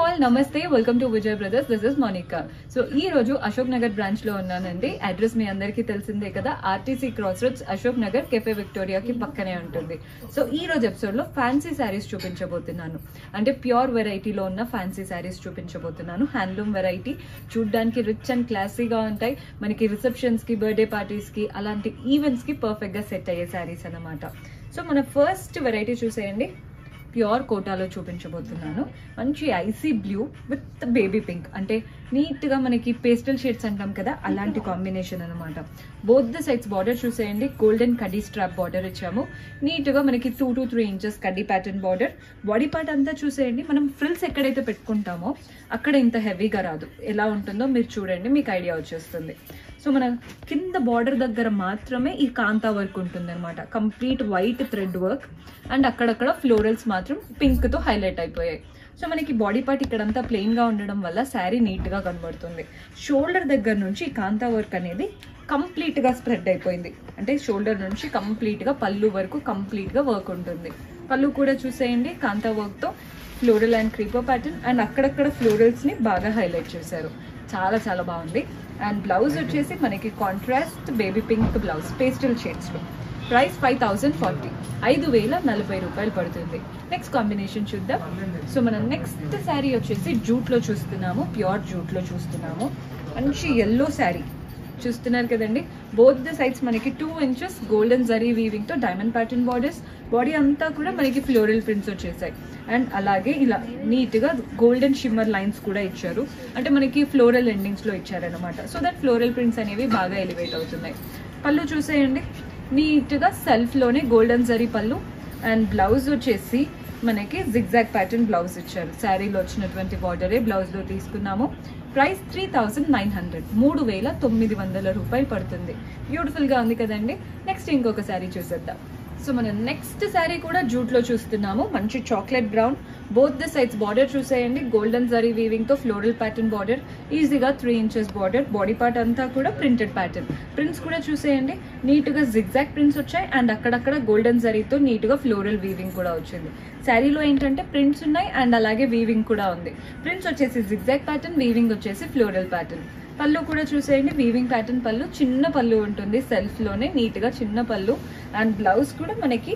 all నమస్తే welcome to Vijay brothers this is Monica so ఈ రోజు అశోక్ నగర్ బ్రాంచ్ లో ఉన్నానండి అడ్రస్ మీ అందరికీ తెలిసిందే కదా RTC cross roads Ashok Nagar cafe విక్టోరియాకి పక్కనే ఉంటుంది సో ఈ రోజు ఎపిసోడ్ లో ఫ్యాన్సీ శారీస్ చూపించబోతున్నాను అంటే ప్యూర్ వెరైటీలో ఉన్న ఫ్యాన్సీ శారీస్ చూపించబోతున్నాను హ్యాండ్లూమ్ వెరైటీ చూడ్డానికి రిచ్ అండ్ క్లాసీగా ఉంటాయి మనకి రిసెప్షన్స్ కి బర్త్డే పార్టీస్ కి అలాంటి ఈవెంట్స్ కి పర్ఫెక్ట్ గా సెట్ అయ్యే శారీస్ అన్నమాట సో మన ఫస్ట్ వెరైటీ చూసేయండి ప్యూర్ కోటాలో చూపించబోతున్నాను మంచి icy blue with baby pink అంటే నీట్గా మనకి పేస్టల్ షేడ్స్ అంటాం కదా అలాంటి కాంబినేషన్ అనమాట బోత్ ద సైడ్స్ బార్డర్ చూసేయండి గోల్డెన్ కడీ స్ట్రాప్ బార్డర్ ఇచ్చాము నీట్గా మనకి టూ టు త్రీ ఇంచెస్ కడ్డీ ప్యాటర్న్ బార్డర్ బాడీ పార్ట్ అంతా చూసేయండి మనం ఫ్రిల్స్ ఎక్కడైతే పెట్టుకుంటామో అక్కడ ఇంత హెవీగా రాదు ఎలా ఉంటుందో మీరు చూడండి మీకు ఐడియా వచ్చేస్తుంది సో మన కింద బార్డర్ దగ్గర మాత్రమే ఈ కాంతా వర్క్ ఉంటుంది అనమాట complete white thread work and అక్కడక్కడ ఫ్లోరల్స్ మాత్రం పింక్ తో హైలైట్ అయిపోయాయి సో మనకి బాడీ పార్ట్ ఇక్కడంతా ప్లెయిన్ గా ఉండడం వల్ల శారీ నీట్ గా కనబడుతుంది షోల్డర్ దగ్గర నుంచి ఈ కాంతా వర్క్ అనేది కంప్లీట్ గా స్ప్రెడ్ అయిపోయింది అంటే షోల్డర్ నుంచి కంప్లీట్ గా పళ్ళు వరకు కంప్లీట్ గా వర్క్ ఉంటుంది పళ్ళు కూడా చూసేయండి కాంతా వర్క్ తో floral and creeper pattern and అక్కడక్కడ ఫ్లోరల్స్ ని బాగా హైలైట్ చేశారు చాలా చాలా బాగుంది అండ్ బ్లౌజ్ వచ్చేసి మనకి contrast baby pink blouse pastel షేడ్స్లో ప్రైస్ ఫైవ్ థౌసండ్ ఫార్టీ ఐదు వేల నలభై రూపాయలు పడుతుంది నెక్స్ట్ కాంబినేషన్ చూద్దాం సో మనం నెక్స్ట్ శారీ వచ్చేసి జూట్లో చూస్తున్నాము ప్యూర్ జూట్లో చూస్తున్నాము మంచి ఎల్లో శారీ చూస్తున్నారు కదండి బోత్ ద సైడ్స్ మనకి two inches golden zari weaving తో డైమండ్ ప్యాటర్న్ బార్డర్స్ బాడీ అంతా కూడా మనకి ఫ్లోరల్ ప్రింట్స్ వచ్చేసాయి అండ్ అలాగే ఇలా నీట్ గా గోల్డెన్ షిమ్మర్ లైన్స్ కూడా ఇచ్చారు అంటే మనకి ఫ్లోరల్ ఎండింగ్స్ లో ఇచ్చారనమాట సో దట్ ఫ్లోరల్ ప్రింట్స్ అనేవి బాగా ఎలివేట్ అవుతున్నాయి పళ్ళు చూసేయండి నీట్ గా సెల్ఫ్ లోనే గోల్డెన్ జరీ పళ్ళు అండ్ బ్లౌజ్ వచ్చేసి మనకి జిగ్జాగ్ ప్యాటర్న్ బ్లౌజ్ ఇచ్చారు శారీలో వచ్చినటువంటి బార్డరే బ్లౌజ్ లో తీసుకున్నాము price three thousand nine hundred మూడు వేల తొమ్మిది వందల రూపాయలు పడుతుంది బ్యూటిఫుల్ గా ఉంది కదండి నెక్స్ట్ ఇంకొక శారీ చూసేద్దాం సో మనం నెక్స్ట్ శారీ కూడా జూట్ లో చూస్తున్నాము మంచి chocolate brown both the sides border చూసేయండి గోల్డెన్ జరీ వీవింగ్ తో ఫ్లోరల్ ప్యాటర్న్ బార్డర్ ఈజీగా three inches border body part అంతా కూడా ప్రింటెడ్ ప్యాటర్న్ ప్రింట్స్ కూడా చూసేయండి నీట్ గా జిగ్జాక్ ప్రింట్స్ వచ్చాయి అండ్ అక్కడక్కడ గోల్డెన్ జరీతో నీట్ గా ఫ్లోరల్ వీవింగ్ కూడా వచ్చింది శారీలో ఏంటంటే ప్రింట్స్ ఉన్నాయి అండ్ అలాగే వీవింగ్ కూడా ఉంది ప్రింట్స్ వచ్చేసి జిగ్జాక్ ప్యాటర్న్ వీవింగ్ వచ్చేసి ఫ్లోరల్ ప్యాటర్న్ పళ్ళు కూడా చూసేయండి వీవింగ్ ప్యాటర్న్ పళ్ళు చిన్న పళ్ళు ఉంటుంది సెల్ఫ్ లోనే నీట్ గా చిన్న పళ్ళు అండ్ బ్లౌజ్ కూడా మనకి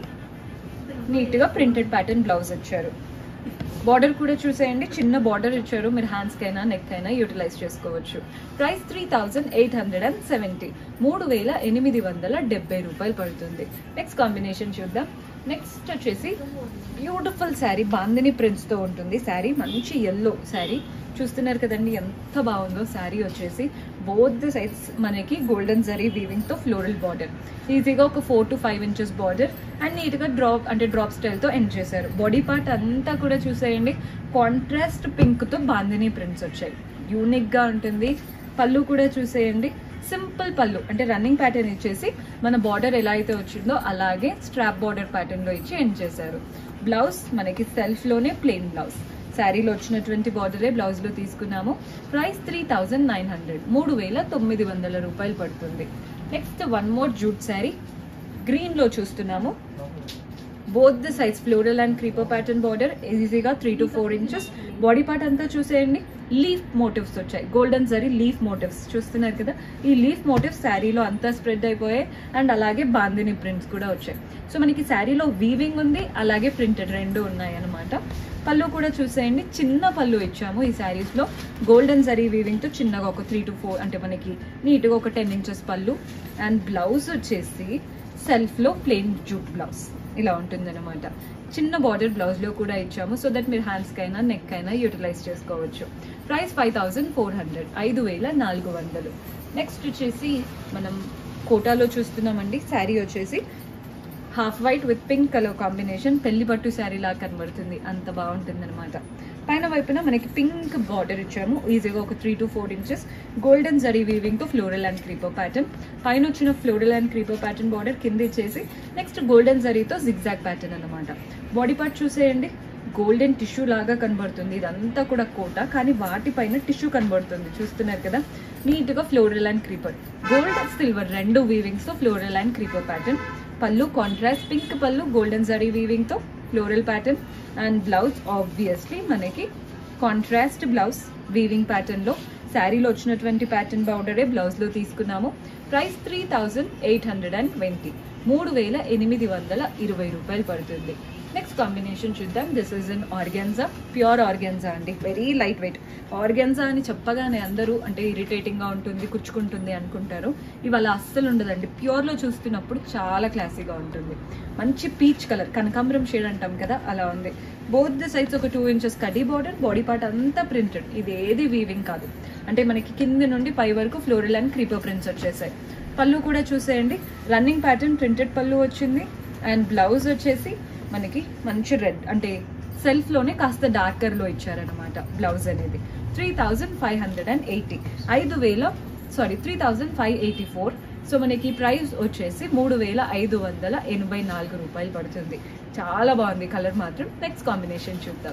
నీట్ గా ప్రింటెడ్ ప్యాటర్న్ బ్లౌజ్ ఇచ్చారు బార్డర్ కూడా చూసేయండి చిన్న బార్డర్ ఇచ్చారు మీరు హ్యాండ్స్ కైనా నెక్ అయినా యూటిలైజ్ చేసుకోవచ్చు price three thousand eight hundred and seventy మూడు వేల ఎనిమిది వందల డెబ్బై రూపాయలు పడుతుంది నెక్స్ట్ కాంబినేషన్ చూద్దాం నెక్స్ట్ వచ్చేసి బ్యూటిఫుల్ శారీ బాందిని ప్రింట్స్ తో ఉంటుంది శారీ మంచి ఎల్లో శారీ చూస్తున్నారు కదండి ఎంత బాగుందో శారీ వచ్చేసి బోత్ ద సైడ్స్ మనకి గోల్డెన్ జరీ వీవింగ్ తో ఫ్లోరల్ బార్డర్ ఈజీగా ఒక four to five inches border and neat గా డ్రాప్ అంటే డ్రాప్ స్టైల్ తో ఎండ్ చేశారు బాడీ పార్ట్ అంతా కూడా చూసేయండి కాంట్రాస్ట్ పింక్ తో బాందిని ప్రింట్స్ వచ్చాయి యూనిక్ గా ఉంటుంది పళ్ళు కూడా చూసేయండి సింపుల్ పళ్ళు అంటే రన్నింగ్ ప్యాటర్న్ ఇచ్చేసి మన బార్డర్ ఎలా అయితే వచ్చిందో అలాగే స్ట్రాప్ బార్డర్ ప్యాటర్న్ లో ఇచ్చి ఎండ్ చేశారు బ్లౌజ్ మనకి సెల్ఫ్ లోనే ప్లెయిన్ బ్లౌజ్ శారీలో వచ్చినటువంటి బార్డరే బ్లౌజ్ లో తీసుకున్నాము price three thousand nine hundred మూడు వేల తొమ్మిది వందల రూపాయలు పడుతుంది next one more jute saree green లో చూస్తున్నాము both the size floral and creeper pattern border ఈజీగా three to four inches body part అంతా చూసేయండి లీఫ్ మోటివ్స్ వచ్చాయి గోల్డెన్ జరీ లీఫ్ మోటివ్స్ చూస్తున్నారు కదా ఈ లీఫ్ మోటివ్స్ శారీలో అంతా స్ప్రెడ్ అయిపోయాయి అండ్ అలాగే బాందిని ప్రింట్స్ కూడా వచ్చాయి సో మనకి శారీలో వీవింగ్ ఉంది అలాగే ప్రింటెడ్ రెండు ఉన్నాయి అనమాట పళ్ళు కూడా చూసేయండి చిన్న పళ్ళు ఇచ్చాము ఈ శారీస్ లో గోల్డెన్ జరీ వీవింగ్ తో చిన్నగా ఒక త్రీ టు ఫోర్ అంటే మనకి నీట్ గా ఒక టెన్ ఇంచెస్ పళ్ళు అండ్ బ్లౌజ్ వచ్చేసి సెల్ఫ్ లో ప్లెయిన్ జూట్ బ్లౌజ్ ఇలా ఉంటుందన్నమాట చిన్న బార్డర్ బ్లౌజ్ లో కూడా ఇచ్చాము సో దట్ మీరు హ్యాండ్స్ కైనా నెక్ అయినా యూటిలైజ్ చేసుకోవచ్చు price five thousand four hundred ఐదు వేల నాలుగు వందలు నెక్స్ట్ వచ్చేసి మనం కోటాలో చూస్తున్నామండి శారీ వచ్చేసి half white with pink colour combination పెళ్లి పట్టు శారీ లాగా కనబడుతుంది అంత బాగుంటుంది అనమాట పైన వైపున మనకి పింక్ బార్డర్ ఇచ్చాము ఈజీగా ఒక three to four inches golden zari weaving తో ఫ్లోరల్ అండ్ క్రీపర్ ప్యాటర్న్ పైన వచ్చిన floral and creeper pattern border కింద ఇచ్చేసి నెక్స్ట్ గోల్డెన్ జరీతో జిగ్జాగ్ ప్యాటర్న్ అనమాట బాడీ పార్ట్ చూసేయండి గోల్డెన్ టిష్యూ లాగా కనబడుతుంది ఇదంతా కూడా కోట కానీ వాటిపైన టిష్యూ కనబడుతుంది చూస్తున్నారు కదా నీట్ గా floral and creeper gold silver రెండు వీవింగ్స్ తో ఫ్లోరల్ అండ్ క్రీపర్ ప్యాటర్న్ పళ్ళు కాంట్రాస్ట్ పింక్ పళ్ళు గోల్డెన్ జరీ వీవింగ్ తో floral pattern and blouse obviously మనకి కాంట్రాస్ట్ బ్లౌజ్ వీవింగ్ ప్యాటర్న్ లో శారీలో వచ్చినటువంటి ప్యాటర్న్ బార్డరే బ్లౌజ్ లో తీసుకున్నాము price three thousand eight hundred and twenty మూడు వేల ఎనిమిది వందల ఇరవై రూపాయలు పడుతుంది నెక్స్ట్ కాంబినేషన్ చూద్దాం this is in organza pure organza అండి వెరీ లైట్ వెయిట్ ఆర్గాన్జా అని చెప్పగానే అందరూ అంటే ఇరిటేటింగ్గా ఉంటుంది కుచ్చుకుంటుంది అనుకుంటారు ఇవాళ అస్సలు ఉండదండి ప్యూర్లో చూస్తున్నప్పుడు చాలా క్లాసీగా ఉంటుంది మంచి పీచ్ కలర్ కనకాంబరం షేడ్ అంటాం కదా అలా ఉంది బోత్ ద సైడ్స్ ఒక టూ ఇంచెస్ కడీ బార్డర్ బాడీ పార్ట్ అంతా ప్రింటెడ్ ఇది ఏది వీవింగ్ కాదు అంటే మనకి కింద నుండి పై వరకు ఫ్లోరల్ అండ్ క్రీపర్ ప్రింట్స్ వచ్చేసాయి పళ్ళు కూడా చూసేయండి రన్నింగ్ ప్యాటర్న్ ప్రింటెడ్ పళ్ళు వచ్చింది అండ్ బ్లౌజ్ వచ్చేసి మనకి మంచి రెడ్ అంటే సెల్ఫ్లోనే కాస్త డార్కర్లో ఇచ్చారనమాట బ్లౌజ్ అనేది three thousand five hundred and eighty ఐదు వేల sorry three thousand five eighty four so మనకి ప్రైస్ వచ్చేసి మూడు వేల ఐదు వందల ఎనభై నాలుగు రూపాయలు పడుతుంది చాలా బాగుంది కలర్ మాత్రం నెక్స్ట్ కాంబినేషన్ చూద్దాం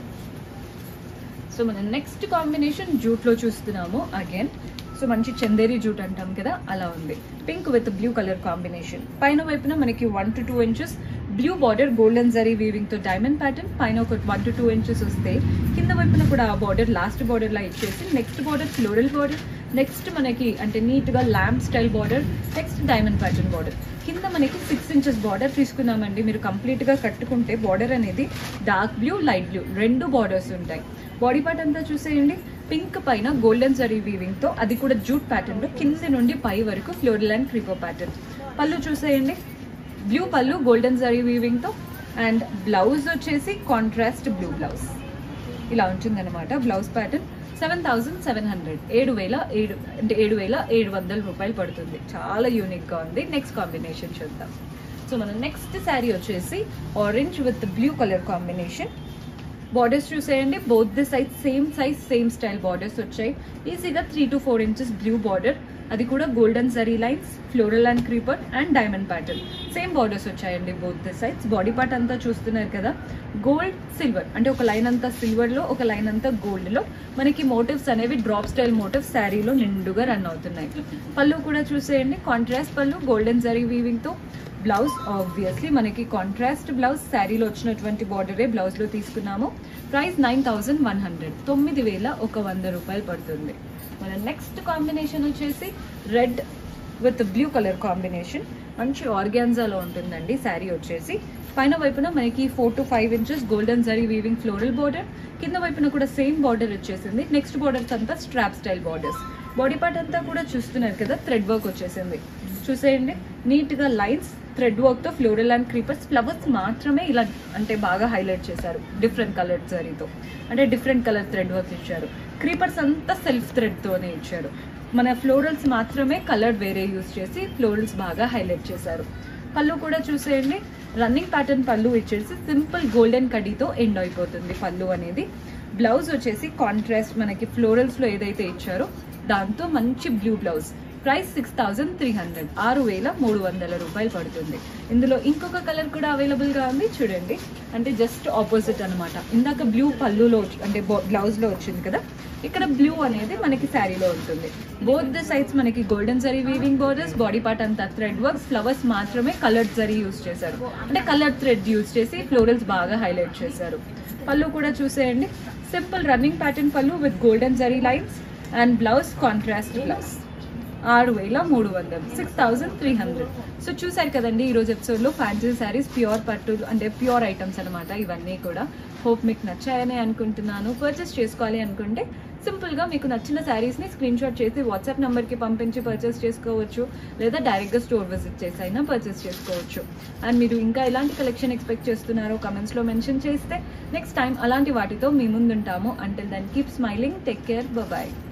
సో మనం నెక్స్ట్ కాంబినేషన్ జూట్లో చూస్తున్నాము అగైన్ సో మంచి చందేరి జూట్ అంటాం కదా అలా ఉంది pink with blue colour combination పైన వైపున మనకి one to two inches blue border golden zari weaving తో డైమండ్ ప్యాటర్న్ పైన ఒక వన్ టు టూ ఇంచెస్ వస్తే కింద వైపున కూడా ఆ బార్డర్ లాస్ట్ బార్డర్ లా ఇచ్చేసి next border floral border next మనకి అంటే నీట్ గా lamp style border next diamond pattern border కింద మనకి సిక్స్ ఇంచెస్ బార్డర్ తీసుకున్నామండి మీరు కంప్లీట్ గా కట్టుకుంటే బార్డర్ అనేది డార్క్ బ్లూ లైట్ బ్లూ రెండు బార్డర్స్ ఉంటాయి బాడీ పార్ట్ అంతా చూసేయండి పింక్ పైన గోల్డెన్ జరీ వీవింగ్ తో అది కూడా జూట్ ప్యాటర్న్ లో కింది నుండి పై వరకు ఫ్లోరల్ అండ్ క్రీపో ప్యాటర్న్ పళ్ళు చూసేయండి బ్లూ పళ్ళు గోల్డెన్ జరీ వీవింగ్ తో అండ్ బ్లౌజ్ వచ్చేసి కాంట్రాస్ట్ బ్లూ బ్లౌజ్ ఇలా ఉంటుందన్నమాట blouse pattern seven thousand seven hundred ఏడు వేల ఏడు అంటే ఏడు వేల ఏడు వందల రూపాయలు పడుతుంది చాలా యూనిక్గా ఉంది నెక్స్ట్ కాంబినేషన్ చూద్దాం సో మన నెక్స్ట్ శారీ వచ్చేసి orange with blue colour combination borders చూసేయండి both the size same size same style borders వచ్చాయి ఈజీగా three to four inches blue border అది కూడా golden zari lines floral and creeper and diamond pattern same borders వచ్చాయండి both the sides body part అంతా చూస్తున్నారు కదా gold silver అంటే ఒక లైన్ అంతా సిల్వర్ లో ఒక లైన్ అంతా గోల్డ్ లో మనకి మోటివ్స్ అనేవి డ్రాప్ స్టైల్ మోటివ్స్ శారీలో నిండుగా రన్ అవుతున్నాయి పళ్ళు కూడా చూసేయండి కాంట్రాస్ట్ పళ్ళు గోల్డెన్ జరీ వీవింగ్ తో బ్లౌజ్ ఆబ్వియస్లీ మనకి కాంట్రాస్ట్ బ్లౌజ్ శారీలో వచ్చినటువంటి బార్డరే బ్లౌజ్ లో తీసుకున్నాము price nine thousand one hundred తొమ్మిది వేల ఒక వంద రూపాయలు పడుతుంది మన నెక్స్ట్ కాంబినేషన్ వచ్చేసి red with blue colour combination మంచి ఆర్గాన్జాలో ఉంటుందండి శారీ వచ్చేసి పైన వైపున మనకి four to five inches golden zari weaving floral border కింద వైపున కూడా సేమ్ బార్డర్ వచ్చేసింది నెక్స్ట్ బార్డర్స్ అంతా strap style borders body part అంతా కూడా చూస్తున్నారు కదా థ్రెడ్ వర్క్ వచ్చేసింది చూసేయండి నీట్ గా లైన్స్ థ్రెడ్ వర్క్ తో ఫ్లోరల్ అండ్ క్రీపర్స్ ఫ్లవర్స్ మాత్రమే ఇలా అంటే బాగా హైలైట్ చేశారు డిఫరెంట్ కలర్ జరీతో అంటే డిఫరెంట్ కలర్ థ్రెడ్ వర్క్ ఇచ్చారు క్రీపర్స్ అంతా సెల్ఫ్ థ్రెడ్ తోనే ఇచ్చారు మన ఫ్లోరల్స్ మాత్రమే కలర్ వేరే యూస్ చేసి ఫ్లోరల్స్ బాగా హైలైట్ చేశారు పళ్ళు కూడా చూసేయండి రన్నింగ్ ప్యాటర్న్ పళ్ళు ఇచ్చేసి సింపుల్ గోల్డెన్ కడీతో ఎండ్ అయిపోతుంది పళ్ళు అనేది బ్లౌజ్ వచ్చేసి కాంట్రాస్ట్ మనకి ఫ్లోరల్స్ లో ఏదైతే ఇచ్చారో దాంతో మంచి blue blouse price six thousand three hundred ఆరు వేల మూడు వందల రూపాయలు పడుతుంది ఇందులో ఇంకొక కలర్ కూడా అవైలబుల్ గా ఉంది చూడండి అంటే జస్ట్ ఆపోజిట్ అన్నమాట ఇందాక బ్లూ పళ్ళులో వచ్చి- అంటే బ్లౌజ్ లో వచ్చింది కదా ఇక్కడ బ్లూ అనేది మనకి శారీలో ఉంటుంది బోత్ ద సైడ్స్ మనకి golden zari weaving borders body part అంతా థ్రెడ్ వర్క్స్ ఫ్లవర్స్ మాత్రమే కలర్డ్ జరీ యూస్ చేశారు అంటే కలర్ థ్రెడ్ యూస్ చేసి ఫ్లోరల్స్ బాగా హైలైట్ చేశారు పళ్ళు కూడా చూసేయండి సింపుల్ రన్నింగ్ ప్యాటర్న్ పళ్ళు with golden zari lines and blouse contrast blouse ఆరు వేల మూడు వందలు six thousand three hundred so చూసారు కదండి ఈ రోజు ఎపిసోడ్ లో ఫ్యాన్సీ శారీస్ ప్యూర్ పట్టు అంటే ప్యూర్ ఐటమ్స్ అనమాట ఇవన్నీ కూడా హోప్ మీకు నచ్చాయని అనుకుంటున్నాను పర్చేస్ చేసుకోవాలి అనుకుంటే సింపుల్ గా మీకు నచ్చిన శారీస్ ని స్క్రీన్ షాట్ చేసి వాట్సాప్ నంబర్ కి పంపించి పర్చేస్ చేసుకోవచ్చు లేదా డైరెక్ట్ గా స్టోర్ విజిట్ చేసి అయినా పర్చేస్ చేసుకోవచ్చు అండ్ మీరు ఇంకా ఎలాంటి కలెక్షన్ ఎక్స్పెక్ట్ చేస్తున్నారో కమెంట్స్ లో మెన్షన్ చేస్తే నెక్స్ట్ టైం అలాంటి వాటితో మీ ముందుంటాము until then keep smiling take care bye